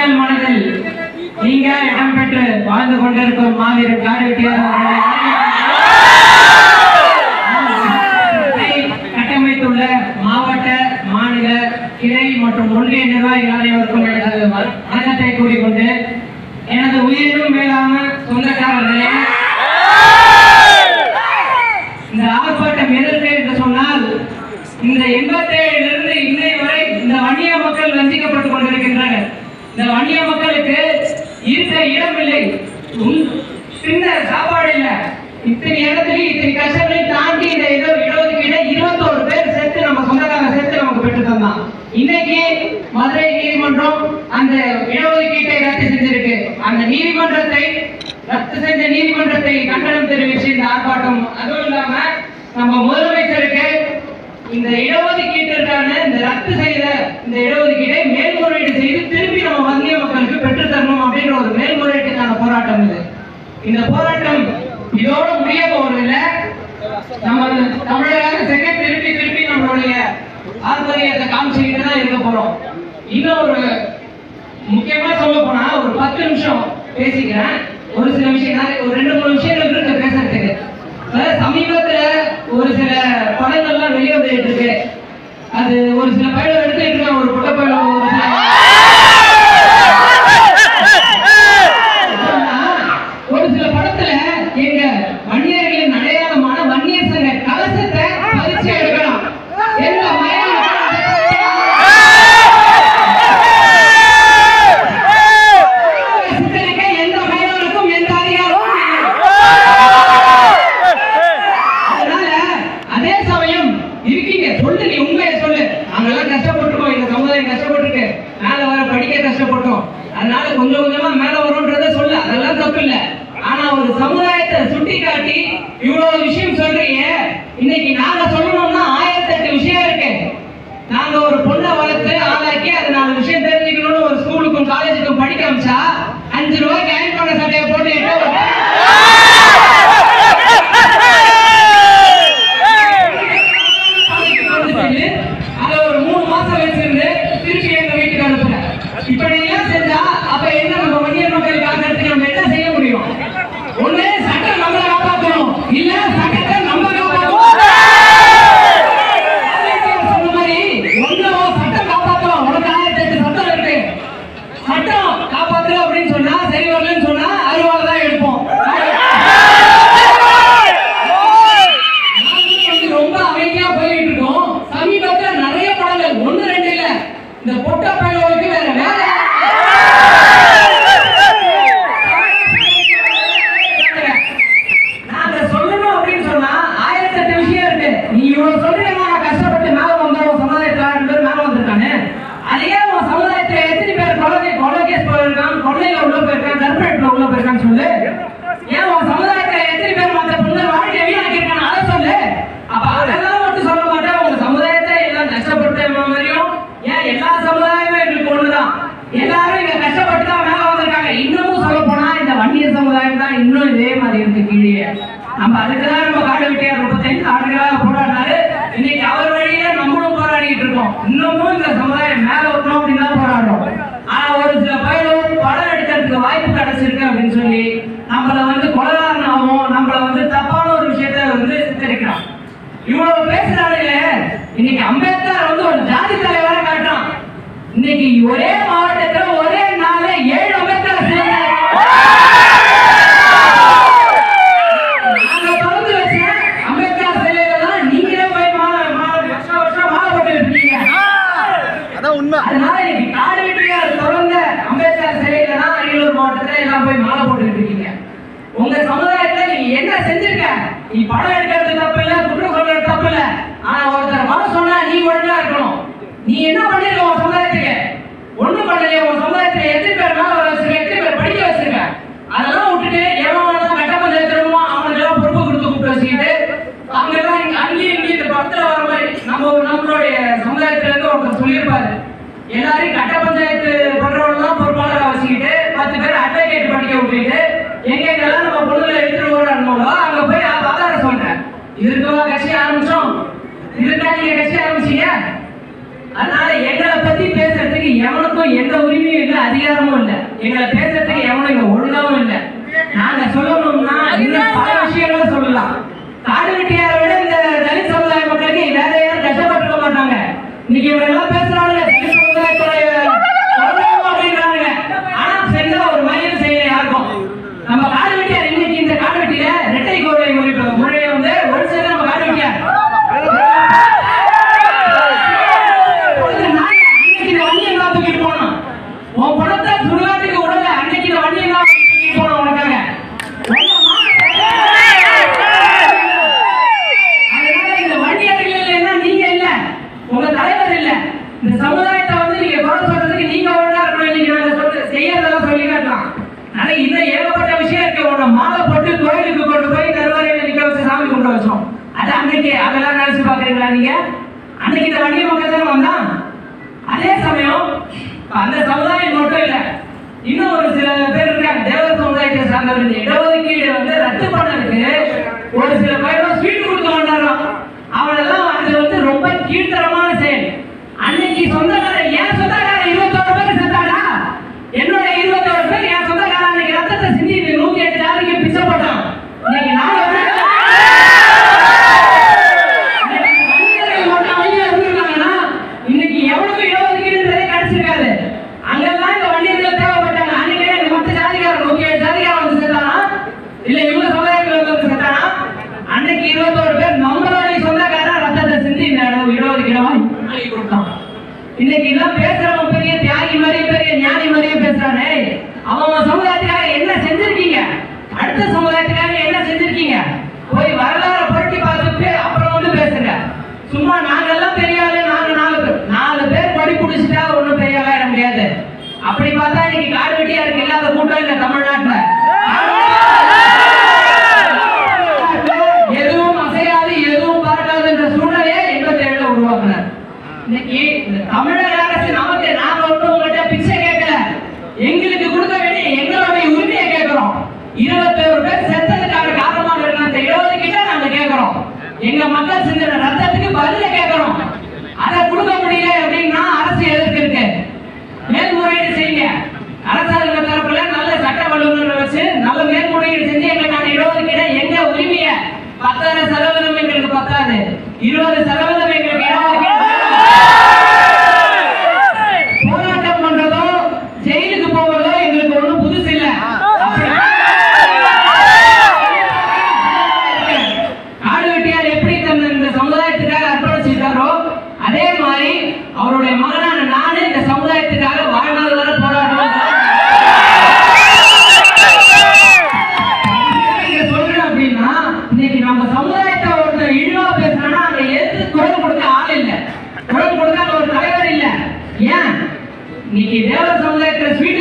அரசியல் மனதில் நீங்க இடம்பெற்று வாழ்ந்து கொண்டிருக்கும் மாவீரர் காடு வெட்டியார் அவர்களை கட்டமைத்துள்ள மாவட்ட மாநில கிளை மற்றும் ஒன்றிய நிர்வாகிகள் அனைவருக்கும் எனது வணக்கத்தை கூறிக்கொண்டு எனது உயிரினும் மேலான சொந்தக்காரர்களே இந்த ஆர்ப்பாட்டம் எதற்கு என்று சொன்னால் இந்த எண்பத்தேழிலிருந்து இன்னை வரை இந்த வன்னிய மக்கள் வஞ்சிக்கப்பட்டுக் கொண்டிருக்கின்றனர் இந்த வன்னிய மக்களுக்கு இருக்க இடமில்லை உம், தின்ன சாப்பாடு இல்ல இத்தனை இடத்துலயும் இத்தனை கஷ்டங்களையும் தாண்டி இந்த இட இடஒதுக்கீடு இருபத்தோரு பேர் சேர்த்து நம்ம சொந்தக்காரங்க சேர்த்து நமக்கு பெற்று தந்தான் இன்னைக்கு மதுரை நீதிமன்றம் அந்த இடஒதுக்கீட்டை ரத்து செஞ்சிருக்கு அந்த நீதிமன்றத்தை ரத்து செஞ்ச நீதிமன்றத்தை கண்டனம் தெரிவிச்சு இந்த ஆர்ப்பாட்டம் அதுவும் இல்லாம நம்ம முதலமைச்சருக்கு இந்த இடஒதுக்கீட்டிற்கான இந்த ரத்து செய்த இந்த இடஒதுக்கீட்டை மேல்முறையீடு செய்து திருப்பி நம்ம வங்கிய மக்களுக்கு பெற்று தரணும் அப்படின்ற ஒரு மேல்முறையீட்டுக்கான போராட்டம் இது இந்த போராட்டம் இதோட முடிய போவதில்லை நம்ம தமிழக அரசுக்கு திருப்பி திருப்பி நம்மளுடைய ஆர்ப்பரியத்தை காமிச்சுக்கிட்டு தான் இருக்க போறோம் இன்னும் ஒரு முக்கியமா சொல்ல போனா ஒரு பத்து நிமிஷம் பேசிக்கிறேன் ஒரு சில விஷயம் நிறைய- ஒரு ரெண்டு மூணு விஷயங்கள் இருக்கு பேசுறதுக்கு அதாவது சமீபத்துல ஒரு சில படங்கள்லாம் வெளியே வந்துட்டு இருக்கு அது ஒரு சில பயில எடுத்துட்டு இருக்காங்க ஒரு புட்ட பயில ஒரு சில ஒரு சில படத்துல எங்க வன்னியர்களின் அடையாளமான வன்னியர் சங்க கலசத்தை பறிச்சு எடுக்கலாம் எந்த மயம் சித்தரிக்க எந்த மயவனுக்கும் எந்த அதிகாரமும் இல்லை. அதனால அதே சமயம் இருக்கீங்க சொல்லு நீ உண்மையை சொல்லு நாங்கெல்லாம் கஷ்டப்பட்டுருக்கோம் எங்க சமுதாயம் கஷ்டப்பட்டிருக்கு மேல வர படிக்க கஷ்டப்பட்டோம் அதனால கொஞ்சம் கொஞ்சமா மேல வரும்ன்றத சொல்லு அதெல்லாம் தப்பு இல்ல ஆனா ஒரு சமுதாயத்தை சுட்டி காட்டி இவ்வளவு விஷயம் சொல்றீங்க இன்னைக்கு நாங்க சொல்லணும்னா ஆயிரத்தி எட்டு விஷயம் இருக்கு நாங்க ஒரு பொண்ணை வளர்த்து ஆளாக்கி அது நாலு விஷயம் தெரிஞ்சுக்கணும்னு ஒரு ஸ்கூலுக்கும் காலேஜுக்கும் படிக்க அமிச்சா அஞ்சு ரூபாய்க்கு அயன் பண்ண சட்டையை போட்டு எட்டு வந்துட்டு, அதை ஒரு மூணு மாசம் வச்சிருந்து திருப்பி எங்க வீட்டுக்கு அனுப்புறேன் இப்படி எல்லாம் செஞ்சா அப்ப என்ன நம்ம வன்னியர் மக்கள் காக்கிறதுக்கு நம்ம என்ன செய்ய முடியும் ஒண்ணு சட்டம் நம்மளை காப்பாற்றணும் இல்ல சட்டத்தை நம்ம காப்பாற்றணும் சொன்ன மாதிரி ஒண்ணு உன் சட்டம் காப்பாற்றணும் உனக்கு ஆயிரத்தி எட்டு சட்டம் இருக்கு சட்டம் காப்பாத்துற அப்படின்னு சொன்னா சரி வரலன்னு சொன்னா அறுவாள் தான் எடுப்போம் நாங்களும் வந்து ரொம்ப அமைதியா போயிட்டு இருக்கோம் சமீபத்துல நிறைய படங்கள் ஒண்ணு ரெண்டு இல்ல இந்த பொட்ட பயலுக்கு வேற வேலை நாங்க சொல்லணும் அப்படின்னு சொன்னா ஆயிரத்தி எட்டு விஷயம் இருக்கு நீ இவ்வளவு சொல்றீங்க நான் கஷ்டப்பட்டு மேல வந்தா உன் சமுதாயத்துல ரெண்டு பேர் மேல வந்திருக்கானே அதையே உன் சமுதாயத்துல எத்தனை பேர் கொலை கொலை கேஸ் போயிருக்கான் கொள்ளையில உள்ள போயிருக்கான் கற்பரேட்ல உள்ள போயிருக்கான்னு சொல்லு ஏன் உன் சமுதாயத்துல எத்தனை பேர் மற்ற பொண்ணு வாழ்க்கை வீணாக்கிருக்கான் அதை சொல்லு அப்ப அதெல்லாம் மட்டும் சொல்ல மாட்டேன் உங்க சமுதாயத்தை எல்லாம் கஷ்டப்பட்ட மாதிரியும் ஏன் எல்லா சமுதாயமும் எங்களுக்கு ஒண்ணுதான் எல்லாரும் இங்க கஷ்டப்பட்டு தான் மேல வந்திருக்காங்க இன்னமும் சொல்ல போனா இந்த வன்னியர் சமுதாயம் தான் இன்னும் இதே மாதிரி இருக்கு கீழே நம்ம அதுக்கு தான் நம்ம காடு வெட்டியார் முப்பத்தஞ்சு ஆண்டுகளாக போராடினாரு இன்னைக்கு அவர் வழியில நம்மளும் போராடிட்டு இருக்கோம் இன்னமும் இந்த சமுதாயம் மேல வரணும் அப்படின்னு தான் போராடுறோம் ஆனா ஒரு சில பயலும் படம் எடுக்கிறதுக்கு வாய்ப்பு கிடைச்சிருக்கு அப்படின்னு சொல்லி நம்மள வந்து கொலகாரனாகவும் நம்மள வந்து தப்பான ஒரு விஷயத்த வந்து சித்தரிக்கிறான் இவ்வளவு பேசுறானுங்களே இன்னைக்கு அம்பேத்கர் வந்து ஒரு ஜாதி தலைவரா காட்டுறான் இன்னைக்கு ஒரே மாவட்டத்துல ஒரே நாள்ல ஏழு அம்பேத்கர் சிலைகள் நாங்க திறந்து வச்ச அம்பேத்கர் சிலைகள்லாம் நீங்களே போய் மாலை மாலை வருஷம் வருஷம் மாலை போட்டு இருக்கீங்க அதான் உண்மை அதனால இன்னைக்கு காடு வெட்டியார் திறந்த அம்பேத்கர் சிலையில தான் அரியலூர் மாவட்டத்துல எல்லாம் போய் மாலை போட்டுட்டு இருக்கீங்க உங்க சமுதாயத்துல நீங்க என்ன செஞ்சிருக்க நீ படம் எடுக்கிறது தப்பு இல்ல குற்றம் சொல்றது தப்பு இல்ல ஆனா ஒருத்தர் வர சொன்னா நீ ஒழுங்கா இருக்கணும் நீ என்ன பண்ணிருக்க உன் சமுதாயத்துக்கு ஒண்ணும் பண்ணலையே உன் சமுதாயத்துல எத்தனை பேர் மேல வர வச்சிருக்க எத்தனை பேர் படிக்க வச்சிருக்க அதெல்லாம் விட்டுட்டு எவன் வேணாலும் கட்ட பஞ்சாயத்துமோ அவனுக்கு எல்லாம் பொறுப்பு கொடுத்து கூப்பிட்டு வச்சுக்கிட்டு அவங்க எல்லாம் இங்க அங்கேயும் இங்கேயும் இந்த படத்துல வர மாதிரி நம்ம நம்மளுடைய சமுதாயத்துல இருந்து ஒருத்தர் சொல்லியிருப்பாரு எல்லாரையும் கட்ட பஞ்சாயத்து பண்றவங்க தான் பொறுப்பாளராக வச்சுக்கிட்டு பத்து பேர் அட்வொகேட் படிக்க விட்டுட்டு எங்க எங்கெல்லாம் நம்ம பொண்ணுங்களை எடுத்துட்டு ஓடணுமோ அங்க போய் ஆதார சொல்றேன் இதுக்குவா கட்சி ஆரம்பிச்சோம் இதுக்கா நீங்க கட்சி ஆரம்பிச்சீங்க அதனால எங்களை பத்தி பேசுறதுக்கு பேசுறதுக்கு எவனுக்கும் எந்த உரிமையும் இல்லை அதிகாரமும் இல்லை எங்களை பேசுறதுக்கு எவனும் இங்க ஒழுங்காவும் இல்லை நாங்க சொல்லணும்னா இன்னும் பல விஷயங்களை சொல்லலாம் காடு வெட்டியாரை விட இந்த தலித் சமுதாய மக்களுக்கு வேற யாரும் கஷ்டப்பட்டிருக்க மாட்டாங்க இன்னைக்கு இவங்க எல்லாம் பேசுறாங்க தலித் சமுதாயத்துடைய குழந்தைங்க அப்படின்றாங்க ஆனா செஞ்சா ஒரு மயிலும் செய்யல யாருக்கும் நம்ம காடு வெட்டியார் இன்னைக்கு இந்த காடு வெட்டியில ரெட்டை கோவை முறையை வந்து ஒரு சில நம்ம காடு வெட்டியார் பொழுது நாங்க அன்னைக்கு இந்த வண்டியை தான் தூக்கிட்டு போனோம். உன் பணத்தை சுடுகாட்டுக்கு விடல. அன்னைக்கு இந்த வண்டியை தான் தூக்கிட்டு போனோம் உனக்காக. உங்க மானத்தை- அதனால இந்த வண்டியார்கள் இல்லைன்னா நீங்க இல்ல. உங்க தலைவர் இல்ல. இந்த சமுதாயத்தை வந்து நீங்க குறை சொல்றதுக்கு நீங்க ஒழுங்கா இருக்கணும். இன்னைக்கு நாங்க சொல்ற- செய்யறதெல்லாம் சொல்லி காட்டலாம். ஆனா இன்னும் ஏகப்பட்ட விஷயம் இருக்கு. உன்னை மாலை போட்டு கோயிலுக்கு கொண்டு போய் கருவறையில நிக்க வச்சு சாமி கும்பிட வச்சோம். அது அன்னைக்கு அதெல்லாம் நினைச்சு பாக்குறீங்களா நீங்க அன்னைக்கு இந்த வண்டிய மக்கள் தானே வந்தான் அதே சமயம் அந்த சமுதாயம் மட்டும் இல்ல இன்னும் ஒரு சில பேர் இருக்காங்க தேவர் சமுதாயத்தை சார்ந்தவர் இந்த இடஒதுக்கீடு வந்து ரத்து பண்ணதுக்கு ஒரு சில பேரும் ஸ்வீட் கொடுக்க மாட்டாராம் அவனெல்லாம் அது வந்து ரொம்ப கீழ்த்தரமான செயல் அன்னைக்கு சொந்தக்காரன் என் சொந்தக்காரன் இருபத்தோரு பேர் செத்தாடா என்னோட இருபத்தோரு பேர் என் சொந்தக்காரன் அன்னைக்கு ரத்தத்தை சிந்தி நூத்தி எட்டு நாளைக்கு பிச்சை போட்டான் இன்னைக்கு நான் வணிகர்கள் மட்டும் ஐயா இருந்திருக்காங்கன்னா, இன்னைக்கு எவ்வளவு இடஒதுக்கீடுன்றதே கிடைச்சிருக்காது. அங்கெல்லாம் இந்த வணிகர்கள் தேவைப்பட்டாங்க. அன்னைக்கே இந்த மத்த ஜாதிக்காரன், முக்கிய ஜாதிக்காரன் வந்து செத்தானா? இல்ல இவங்க சமுதாயத்துல வந்து செத்தானா? அன்னைக்கு 21 பேர் நம்மளுடைய சொந்தக்காரன் ரத்தத்தை சிந்தி இந்த இடம் இடஒதுக்கீடை வாங்கி கொடுத்தான். இன்னைக்கு எல்லாம் பேசுறவன் பெரிய தியாகி மாதிரியே பெரிய ஞானி மாதிரியே பேசுறானே அவன் அவன் சமுதாயத்துக்காக என்ன செஞ்சிருக்கீங்க அடுத்த சமுதாயத்துக்காக என்ன செஞ்சிருக்கீங்க போய் வரலாறு புரட்டி பார்த்துட்டு அப்புறம் வந்து பேசுங்க சும்மா நாங்கெல்லாம் பெரிய ஆளு நாங்க நாலு பேர் நாலு பேர் படி பிடிச்சிட்டா ஒண்ணும் பெரிய ஆளா ஆயிட முடியாது அப்படி பார்த்தா இன்னைக்கு காடு வெட்டியாருக்கு இல்லாத கூட்டம் இல்ல தமிழ்நாட்டுல எதுவும் அசையாது எதுவும் பறக்காது என்ற சூழ்நிலையை எண்பத்தி ஏழுல உருவாக்குனார் இன்னைக்கு இந்த தமிழக அரசு நமக்கு நாம ஒன்றும் உங்கள்கிட்ட பிச்சை கேட்கல எங்களுக்கு கொடுக்க வேண்டிய எங்களுடைய உரிமையை கேட்கிறோம் இருபத்தோரு பேர் செத்ததுக்கான காரணமாக இருக்க அந்த இடஒதுக்கீட்டை நாங்க கேட்கிறோம் எங்க மக்கள் செஞ்ச ரத்தத்துக்கு பதில கேட்கிறோம் அதை கொடுக்க முடியல அப்படின்னா அரசு எதிர்க்கு இருக்கு மேல்முறையீடு செய்யுங்க அரசாங்க தரப்புல நல்ல சட்ட வல்லுநர்களை வச்சு நல்ல மேல்முறையீடு செஞ்சு எங்களுக்கான இடஒதுக்கீடை எங்க உரிமைய பத்தரை சதவீதம் எங்களுக்கு பத்தாது இருபது சதவீதம் எங்களுக்கு இடஒதுக்கீடு போராட்டம் பண்றதோ ஜெயிலுக்கு போவதோ எங்களுக்கு ஒண்ணும் புதுசு இல்ல காடு வெட்டியார் எப்படி தன்னை இந்த சமுதாயத்துக்காக அர்ப்பணிச்சிருக்காரோ அதே மாதிரி அவருடைய மகனான நானு இந்த சமுதாயத்துக்காக வாழ்நாள் வரை போராடணும் இங்க சொல்றேன் அப்படின்னா இன்னைக்கு நம்ம சமுதாயத்தை ஒருத்தர் இழிவா பேசுறான்னா அங்க எதிர்த்து குரல் கொடுக்க ஆள் இல்ல குரல் கொடுக்க அங்க ஒரு தலைவர் இல்ல ஏன் இன்னைக்கு தேவ சமுதாயத்துல ஸ்வீட்